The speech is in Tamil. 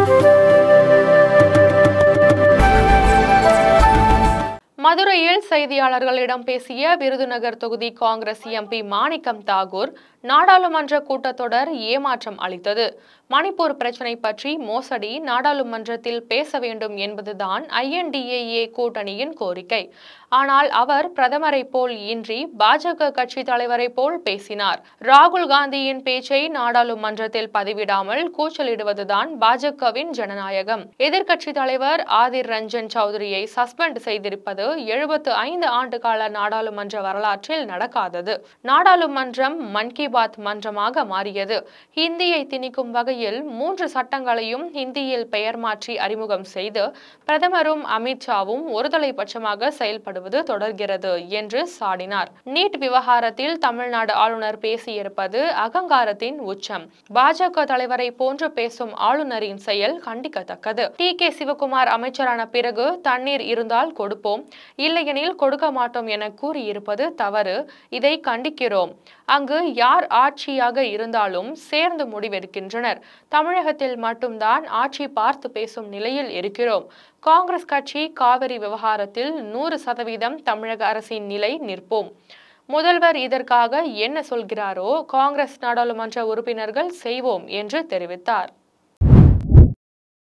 மதுரையில் செய்தியாளர்களிடம் பேசிய விருதுநகர் தொகுதி காங்கிரஸ் எம்பி மாணிக்கம் தாகூர் நாடாளுமன்ற கூட்டத்தொடர் ஏமாற்றம் அளித்தது மணிப்பூர் பிரச்சினை பற்றி மோசடி நாடாளுமன்றத்தில் பேச வேண்டும் என்பதுதான் ஐஎன்டிஏஏ கூட்டணியின் கோரிக்கை ஆனால் அவர் பிரதமரை போல் இன்றி பாஜக கட்சி தலைவரை போல் பேசினார் ராகுல் காந்தியின் பேச்சை நாடாளுமன்றத்தில் பதிவிடாமல் கூச்சலிடுவதுதான் பாஜகவின் ஜனநாயகம் எதிர்க்கட்சி தலைவர் ஆதிர் ரஞ்சன் சௌத்ரியை சஸ்பெண்ட் செய்திருப்பது எழுபத்து ஐந்து ஆண்டு கால நாடாளுமன்ற வரலாற்றில் நடக்காதது நாடாளுமன்றம் மன் கி பாத் மன்றமாக மாறியது ஹிந்தியை திணிக்கும் வகையில் மூன்று சட்டங்களையும் ஹிந்தியில் பெயர் மாற்றி அறிமுகம் செய்து பிரதமரும் அமித்ஷாவும் ஒருதலை பட்சமாக செயல்படுவது தொடர்கிறது என்று சாடினார் நீட் விவகாரத்தில் தமிழ்நாடு ஆளுநர் பேசியிருப்பது அகங்காரத்தின் உச்சம் பாஜக தலைவரை போன்று பேசும் ஆளுநரின் செயல் கண்டிக்கத்தக்கது டி கே சிவகுமார் அமைச்சரான பிறகு தண்ணீர் இருந்தால் கொடுப்போம் இல்லையெனில் கொடுக்க மாட்டோம் என கூறியிருப்பது தவறு இதை கண்டிக்கிறோம் அங்கு யார் ஆட்சியாக இருந்தாலும் சேர்ந்து முடிவெடுக்கின்றனர் தமிழகத்தில் மட்டும்தான் ஆட்சி பார்த்து பேசும் நிலையில் இருக்கிறோம் காங்கிரஸ் கட்சி காவிரி விவகாரத்தில் நூறு சதவீதம் தமிழக அரசின் நிலை நிற்போம் முதல்வர் இதற்காக என்ன சொல்கிறாரோ காங்கிரஸ் நாடாளுமன்ற உறுப்பினர்கள் செய்வோம் என்று தெரிவித்தார்